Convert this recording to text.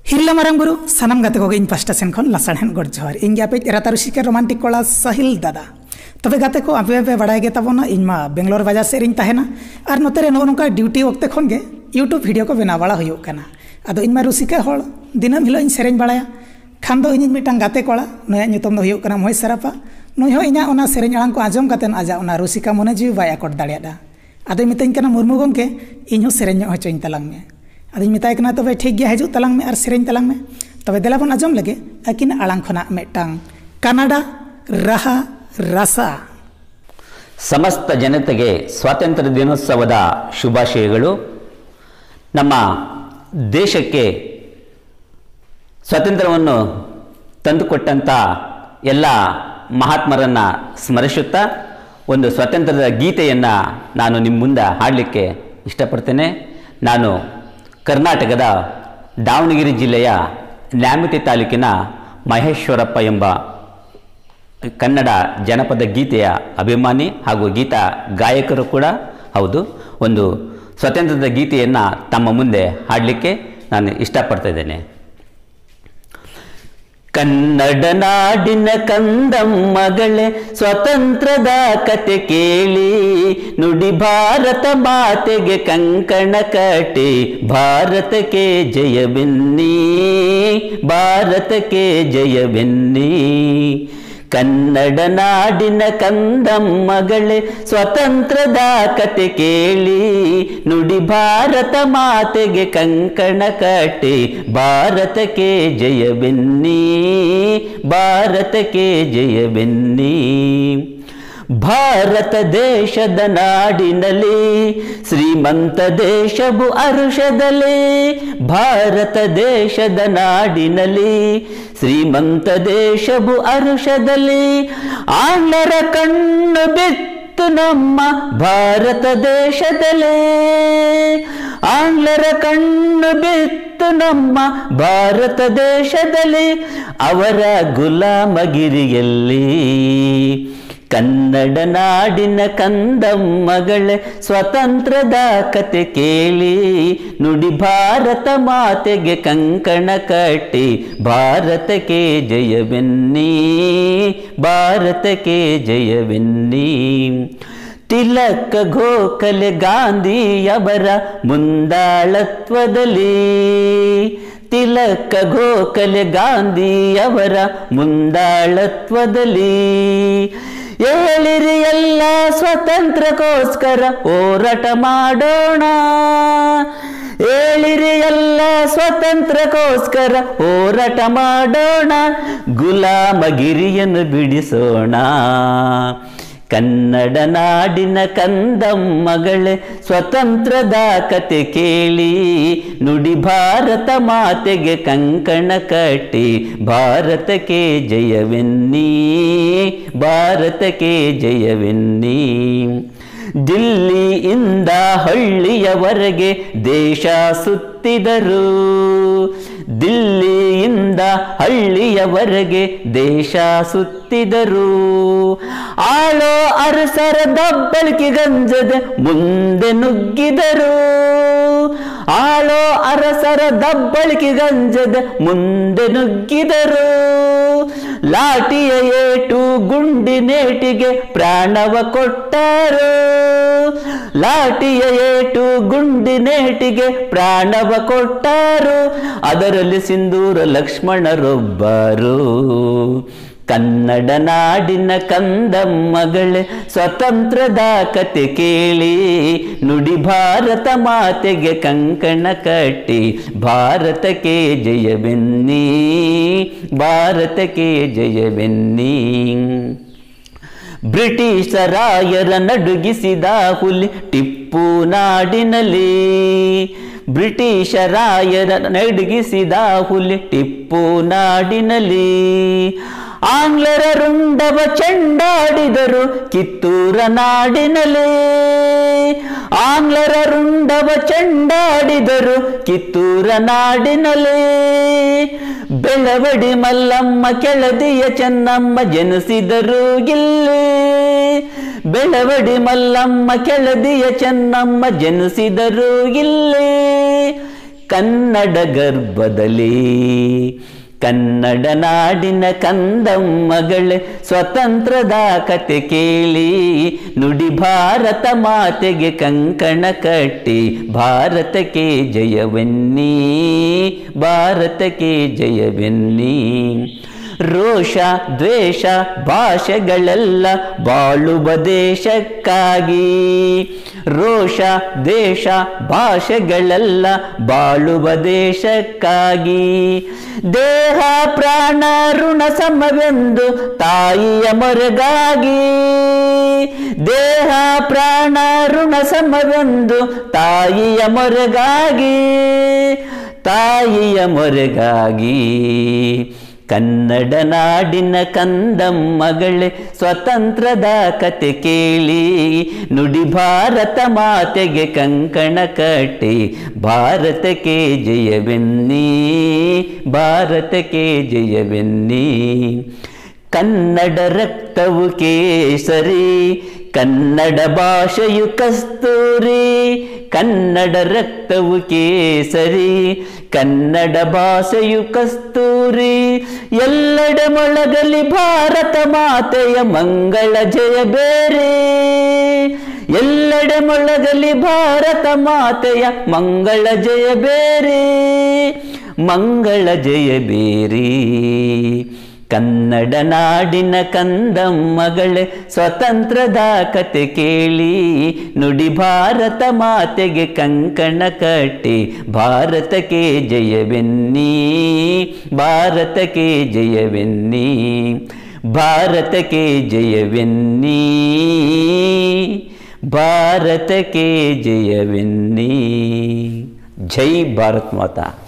ᱦᱤᱨᱞᱟᱹ ᱢᱟᱨᱟᱝ ᱵᱩᱨᱩ ᱥᱟᱱᱟᱢ ᱜᱟᱛᱮ ᱠᱚᱜᱮ ᱤᱧ ᱯᱟᱥᱴᱟ ᱥᱮᱱ ᱠᱷᱚᱱ ᱞᱟᱥᱟᱲᱦᱮᱫ ᱜᱚᱰ ᱡᱚᱦᱟᱨ ᱤᱧ ᱜᱮ ᱟᱯᱮ ᱨᱟᱛᱟ ᱨᱩᱥᱤᱠᱟ ᱨᱳᱢᱟᱱᱴᱤᱠ ᱠᱚᱲᱟ ᱥᱟহিল ᱫᱟᱫᱟ ᱛᱚᱵᱮ ᱜᱟᱛᱮ ᱠᱚ ᱟᱯᱮ ᱯᱮ ᱵᱟᱲᱟᱭ ᱜᱮ ᱛᱟᱵᱚᱱᱟ ᱤᱧ ᱢᱟ ᱵᱮᱝᱜᱞᱳᱨ ᱵᱟᱡᱟᱨ ᱥᱮᱫ ᱨᱤᱧ ᱛᱟᱦᱮᱱᱟ ᱟᱨ ᱱᱚᱛᱮ ᱨᱮ ᱱᱚᱜᱼᱚ ᱱᱚᱝᱠᱟ ᱰᱤউᱴᱤ ᱚᱠᱛᱮ ᱠᱷᱚᱱ ᱜᱮ ᱤᱭᱩᱴᱩᱵᱽ ᱵᱷᱤᱰᱤᱭᱳ ᱠᱚ ᱵᱮᱱᱟᱣ ᱵᱟᱲᱟ ᱦᱩᱭᱩᱜ ᱠᱟᱱᱟ ᱟᱫᱚ ᱤᱧ ᱢᱟ ᱨᱩᱥᱤᱠᱟ ᱦᱚᱲ ᱫᱤᱱᱟᱹᱢ ᱦᱤᱞᱳᱜ ᱤᱧ ᱥᱮᱨᱮᱧ ᱵᱟᱲᱟᱭᱟ ᱠᱷᱟᱱ ᱫᱚ ᱤᱧᱤᱧ ᱢᱤᱫᱴᱟᱝ ᱜᱟᱛᱮ ᱠᱚᱲᱟ ᱱᱩᱭᱟᱜ ᱧᱩᱛᱩᱢ ᱫᱚ ᱦᱩᱭᱩᱜ ᱠᱟᱱᱟ ᱢᱚᱦᱮᱥ ᱥᱟᱨᱟᱯᱟ ᱱᱩᱭ ᱦᱚᱸ ᱤᱧᱟᱹᱜ ᱚᱱᱟ ᱥᱮᱨᱮᱧ ᱟᱲᱟᱝ ᱠᱚ ᱟᱸᱡᱚᱢ ᱠᱟᱛᱮᱫ ᱟᱡᱟᱜ ᱚᱱᱟ ᱨᱩᱥᱤᱠᱟ ᱢᱚᱱᱮ ᱡᱤᱣᱤ ᱵᱟᱭ ᱟᱠᱚᱴ ᱫᱟᱲᱮᱭᱟᱫᱟ ᱟᱫᱚᱭ ᱢᱤᱛᱟᱹᱧ ᱠᱟᱱᱟ ᱢᱩᱨᱢᱩ ᱜᱚᱢᱠᱮ ᱤᱧ ᱦᱚᱸ ᱥᱮᱨᱮᱧ ᱧᱚᱜ ᱦᱚᱪᱚᱧ ᱛᱟᱞᱟᱝ ᱢᱮ ᱟᱫᱚᱧ ᱢᱮᱛᱟᱭ ᱠᱟᱱᱟ ᱛᱚᱵᱮ ᱴᱷᱤᱠ ᱜᱮᱭᱟ ᱦᱤᱡᱩᱜ ᱛᱟᱞᱟᱝ ᱢᱮ ᱟᱨ ᱥᱮᱨᱮᱧ ᱛᱟᱞᱟᱝ ᱢᱮ ᱛᱚᱵᱮ ᱫᱮᱞᱟ ᱵᱚᱱ ᱟᱸᱡᱚᱢ ᱞᱮᱜᱮ ᱟᱹᱠᱤᱱᱟᱜ alang ಖᱚᱱᱟᱜ ᱢᱤᱫᱴᱟᱝ ಕನ್ನಡ ರಹ ರಸ ಸಮಸ್ತ ಜನತೆಗೆ ಸ್ವಾತಂತ್ರ್ಯ ದಿನೋತ್ಸವದ ಶುಭಾಶಯಗಳು ನಮ್ಮ ದೇಶಕ್ಕೆ ಸ್ವಾತಂತ್ರ್ಯವನ್ನು ತಂದುಕೊಟ್ಟಂಥ ಎಲ್ಲ ಮಹಾತ್ಮರನ್ನು ಸ್ಮರಿಸುತ್ತಾ ಒಂದು ಸ್ವಾತಂತ್ರ್ಯದ ಗೀತೆಯನ್ನು ನಾನು ನಿಮ್ಮ ಮುಂದೆ ಹಾಡಲಿಕ್ಕೆ ಇಷ್ಟಪಡ್ತೇನೆ ನಾನು ಕರ್ನಾಟಕದ ದಾವಣಗೆರೆ ಜಿಲ್ಲೆಯ ನ್ಯಾಮತಿ ತಾಲೂಕಿನ ಮಹೇಶ್ವರಪ್ಪ ಎಂಬ ಕನ್ನಡ ಜನಪದ ಗೀತೆಯ ಅಭಿಮಾನಿ ಹಾಗೂ ಗೀತ ಗಾಯಕರು ಕೂಡ ಹೌದು ಒಂದು ಸ್ವತಂತ್ರದ ಗೀತೆಯನ್ನು ತಮ್ಮ ಮುಂದೆ ಹಾಡಲಿಕ್ಕೆ ನಾನು ಇಷ್ಟಪಡ್ತಾ ಇದ್ದೇನೆ ಕನ್ನಡ ನಾಡಿನ ಕಂದಮ್ಮಗಳೇ ಸ್ವತಂತ್ರದ ಕತೆ ಕೇಳಿ ನುಡಿ ಭಾರತ ಮಾತೆಗೆ ಕಂಕಣ ಕಟ್ಟಿ ಭಾರತಕ್ಕೆ ಜಯವೆನ್ನಿ ಭಾರತಕ್ಕೆ ಜಯವೆನ್ನಿ ಕನ್ನಡ ನಾಡಿನ ಕಂದಮ್ಮಗಳೇ ಸ್ವತಂತ್ರದ ಕತೆ ಕೇಳಿ ನುಡಿ ಭಾರತ ಮಾತೆಗೆ ಕಂಕಣ ಕಟ್ಟಿ ಭಾರತಕ್ಕೆ ಜಯವೆನ್ನಿ ಭಾರತಕ್ಕೆ ಜಯವೆನ್ನಿ ಭಾರತ ದೇಶದ ನಾಡಿನಲ್ಲಿ ಶ್ರೀಮಂತ ದೇಶವು ಅರುಷದಲ್ಲಿ ಭಾರತ ದೇಶದ ನಾಡಿನಲ್ಲಿ ಶ್ರೀಮಂತ ದೇಶವು ಅರುಷದಲ್ಲಿ ಆಂಗ್ಲರ ಕಣ್ಣು ಬಿತ್ತು ನಮ್ಮ ಭಾರತ ದೇಶದಲ್ಲಿ ಆಂಗ್ಲರ ಕಣ್ಣು ಬಿತ್ತು ನಮ್ಮ ಭಾರತ ದೇಶದಲ್ಲಿ ಅವರ ಗುಲಾಮಗಿರಿಯಲ್ಲಿ ಕನ್ನಡ ನಾಡಿನ ಕಂದಮ್ಮಗಳೇ ಸ್ವತಂತ್ರದ ಕತೆ ಕೇಳಿ ನುಡಿ ಭಾರತ ಮಾತೆಗೆ ಕಂಕಣ ಕಟ್ಟಿ ಭಾರತಕ್ಕೆ ಜಯವೆನ್ನಿ ಭಾರತಕ್ಕೆ ಜಯವೆನ್ನಿ ತಿಲಕ ಗೋಖಲೆ ಗಾಂಧಿಯವರ ಮುಂದಾಳತ್ವದಲ್ಲಿ ತಿಲಕ ಗೋಖಲೆ ಗಾಂಧಿಯವರ ಮುಂದಾಳತ್ವದಲ್ಲಿ ಹೇಳಿರಿ ಎಲ್ಲ ಸ್ವತಂತ್ರಕ್ಕೋಸ್ಕರ ಹೋರಾಟ ಮಾಡೋಣ ಹೇಳಿರಿ ಎಲ್ಲ ಸ್ವತಂತ್ರಕ್ಕೋಸ್ಕರ ಹೋರಾಟ ಮಾಡೋಣ ಗುಲಾಮಗಿರಿಯನ್ನು ಬಿಡಿಸೋಣ ಕನ್ನಡ ನಾಡಿನ ಕಂದಮ್ಮಗಳೇ ಸ್ವತಂತ್ರದ ಕತೆ ಕೇಳಿ ನುಡಿ ಭಾರತ ಮಾತೆಗೆ ಕಂಕಣ ಕಟ್ಟಿ ಭಾರತಕ್ಕೆ ಜಯವೆನ್ನಿ ಭಾರತಕ್ಕೆ ಜಯವೆನ್ನಿ ದಿಲ್ಲಿಯಿಂದ ಹಳ್ಳಿಯವರೆಗೆ ದೇಶ ಸುತ್ತಿದರು ದಿಲ್ಲಿಯಿಂದ ಹಳ್ಳಿಯವರೆಗೆ ದೇಶ ಸುತ್ತಿದರು ಆಳೋ ಅರಸರ ದಬ್ಬಳಿಕೆ ಗಂಜದ ಮುಂದೆ ನುಗ್ಗಿದರು ಆಳೋ ಅರಸರ ದಬ್ಬಳಿಕೆ ಗಂಜದ ಮುಂದೆ ನುಗ್ಗಿದರು ಲಾಠಿಯ ಏಟು ಗುಂಡಿನೇಟಿಗೆ ಪ್ರಾಣವ ಕೊಟ್ಟರು ಲಾಠಿಯ ಏಟು ಗುಂಡಿನೇಟಿಗೆ ಪ್ರಾಣವ ಕೊಟ್ಟರು ಅದರಲ್ಲಿ ಸಿಂಧೂರ ಲಕ್ಷ್ಮಣರೊಬ್ಬರು ಕನ್ನಡ ನಾಡಿನ ಕಂದಮ್ಮಗಳೇ ಸ್ವತಂತ್ರದ ಕತೆ ಕೇಳಿ ನುಡಿ ಭಾರತ ಮಾತೆಗೆ ಕಂಕಣ ಕಟ್ಟಿ ಭಾರತಕ್ಕೆ ಜಯವೆನ್ನಿ ಭಾರತಕ್ಕೆ ಜಯವೆನ್ನಿ ಬ್ರಿಟಿಷರಾಯರ ನಡುಗಿಸಿದ ಹುಲಿ ಟಿಪ್ಪು ನಾಡಿನಲ್ಲಿ ಬ್ರಿಟಿಷರಾಯರ ನಡುಗಿಸಿದ ಹುಲಿ ಟಿಪ್ಪು ನಾಡಿನಲ್ಲಿ ಆಂಗ್ಲರ ರುಂಡವ ಚೆಂಡಾಡಿದರು ಕಿತ್ತೂರ ನಾಡಿನಲ್ಲಿ ಆಂಗ್ಲರ ರುಂಡವ ಚೆಂಡಾಡಿದರು ಕಿತ್ತೂರ ನಾಡಿನಲ್ಲಿ ಬೆಳವಡಿ ಮಲ್ಲಮ್ಮ ಕೆಳದಿಯ ಚೆನ್ನಮ್ಮ ಜನಿಸಿದರು ಇಲ್ಲಿ ಬೆಳವಡಿ ಮಲ್ಲಮ್ಮ ಕೆಳದಿಯ ಚೆನ್ನಮ್ಮ ಜನಿಸಿದರು ಇಲ್ಲಿ ಕನ್ನಡ ಗರ್ಭದಲ್ಲಿ ಕನ್ನಡ ನಾಡಿನ ಕಂದಮ್ಮಗಳೇ ಸ್ವತಂತ್ರದ ಕತೆ ಕೇಳಿ ನುಡಿ ಭಾರತ ಮಾತೆಗೆ ಕಂಕಣ ಕಟ್ಟಿ ಭಾರತಕ್ಕೆ ಜಯವೆನ್ನಿ ಭಾರತಕ್ಕೆ ಜಯವೆನ್ನಿ ರೋಷ ದ್ವೇಷ ಭಾಷೆಗಳೆಲ್ಲ ಬಾಳುವ ದೇಶಕ್ಕಾಗಿ ರೋಷ ದ್ವೇಷ ಭಾಷೆಗಳೆಲ್ಲ ಬಾಳುವ ದೇಶಕ್ಕಾಗಿ ದೇಹ ಪ್ರಾಣ ಋಣ ಸಮವೆಂದು ತಾಯಿಯ ಮೊರೆಗಾಗಿ ದೇಹ ಪ್ರಾಣ ಋಣ ಸಮವೆಂದು ತಾಯಿಯ ಮೊರೆಗಾಗಿ ತಾಯಿಯ ಮೊರೆಗಾಗಿ ಕನ್ನಡ ನಾಡಿನ ಕಂದಮ್ಮಗಳೇ ಸ್ವತಂತ್ರದ ಕತೆ ಕೇಳಿ ನುಡಿ ಭಾರತ ಮಾತೆಗೆ ಕಂಕಣ ಕಟ್ಟಿ ಭಾರತಕ್ಕೆ ಜಯವೆನ್ನಿ ಭಾರತಕ್ಕೆ ಜಯವೆನ್ನಿ ಕನ್ನಡ ರಕ್ತವು ಕೇಸರಿ ಕನ್ನಡ ಭಾಷೆಯು ಕಸ್ತೂರಿ ಕನ್ನಡ ರಕ್ತವು ಕೇಸರಿ ಕನ್ನಡ ಭಾಷೆಯು ಕಸ್ತೂರಿ ಎಲ್ಲೆಡೆ ಮೊಳಗಲಿ ಭಾರತ ಮಾತೆಯ ಮಂಗಳ ಜಯ ಬೇರೆ ಎಲ್ಲೆಡೆ ಮೊಳಗಲಿ ಭಾರತ ಮಾತೆಯ ಮಂಗಳ ಜಯ ಬೇರೆ ಮಂಗಳ ಜಯ ಬೇರೆ ಕನ್ನಡ ನಾಡಿನ ಕಂದಮ್ಮಗಳೇ ಸ್ವತಂತ್ರದ ಕತೆ ಕೇಳಿ ನುಡಿ ಭಾರತ ಮಾತೆಗೆ ಕಂಕಣ ಕಟ್ಟಿ ಭಾರತಕ್ಕೆ ಜಯವೆನ್ನಿ ಭಾರತಕ್ಕೆ ಜಯವೆನ್ನಿ ಭಾರತಕ್ಕೆ ಜಯವೆನ್ನಿ ಭಾರತಕ್ಕೆ ಜಯವೆನ್ನಿ ಜೈ ಭಾರತ್ ಮಾತಾ